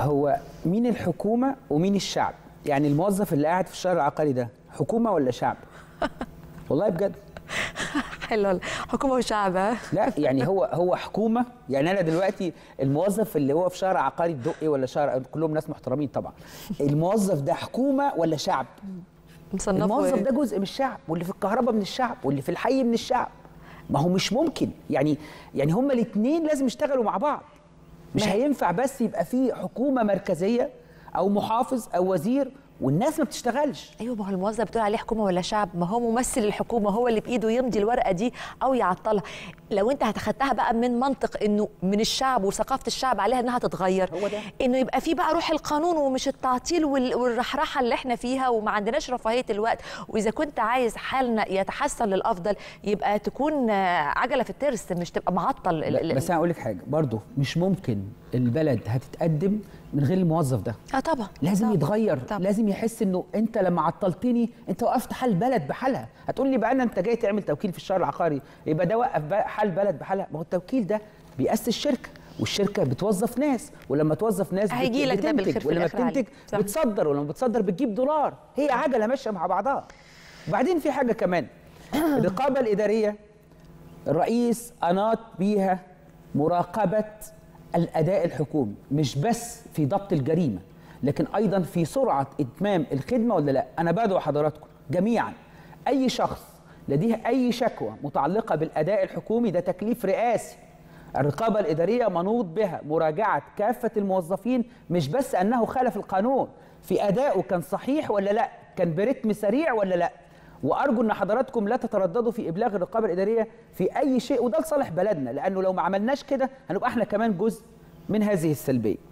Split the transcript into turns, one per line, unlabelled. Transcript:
هو مين الحكومه ومين الشعب يعني الموظف اللي قاعد في الشهر العقاري ده حكومه ولا شعب والله بجد
حلو حكومه وشعب ها؟
لا يعني هو هو حكومه يعني انا دلوقتي الموظف اللي هو في شهر عقاري الدقي ولا شهر كلهم ناس محترمين طبعا الموظف ده حكومه ولا شعب
مصنفه
الموظف
إيه؟
ده جزء من الشعب واللي في الكهرباء من الشعب واللي في الحي من الشعب ما هو مش ممكن يعني يعني هما الاثنين لازم يشتغلوا مع بعض مش
ما-
هينفع بس يبقى في حكومه مركزيه او محافظ او وزير والناس ما بتشتغلش
ايوه ما هو الموظف بتقول عليه حكومه ولا شعب ما هو ممثل الحكومه هو اللي بايده يمضي الورقه دي او يعطلها لو انت هتخدتها بقى من منطق انه من الشعب وثقافه الشعب عليها انها تتغير
هو ده.
انه يبقى في بقى روح القانون ومش التعطيل وال- والرحرحه اللي احنا فيها وما عندناش رفاهيه الوقت واذا كنت عايز حالنا يتحسن للافضل يبقى تكون آه، عجله في الترس مش تبقى معطل ال-
لا
ال-
بس انا اقول لك حاجه برضه مش ممكن البلد هتتقدم من غير الموظف ده
اه طبعا
لازم
طبعاً.
يتغير
طبعا.
لازم يحس انه انت لما عطلتني انت وقفت حال بلد بحالها هتقول لي بقى انا انت جاي تعمل توكيل في الشهر العقاري يبقى ده وقف بقى حال بلد بحالها ما هو التوكيل ده بيأسس شركه والشركه بتوظف ناس ولما توظف ناس بت-
هيجي لك ده بالخير
بتنتج
في
ولما
الآخر عليك.
بتنتج
صح.
بتصدر ولما بتصدر بتجيب دولار هي عجله ماشيه مع بعضها وبعدين في حاجه كمان الرقابه الاداريه الرئيس أناط بيها مراقبة الأداء الحكومي مش بس في ضبط الجريمة لكن أيضا في سرعة إتمام الخدمة ولا لا أنا بدعو حضراتكم جميعا أي شخص لديه أي شكوى متعلقة بالأداء الحكومي ده تكليف رئاسي الرقابة الإدارية منوط بها مراجعة كافة الموظفين مش بس أنه خالف القانون في أدائه كان صحيح ولا لا كان برتم سريع ولا لا وارجو ان حضراتكم لا تترددوا في ابلاغ الرقابه الاداريه في اي شيء وده لصالح بلدنا لانه لو ما عملناش كده هنبقى احنا كمان جزء من هذه السلبيه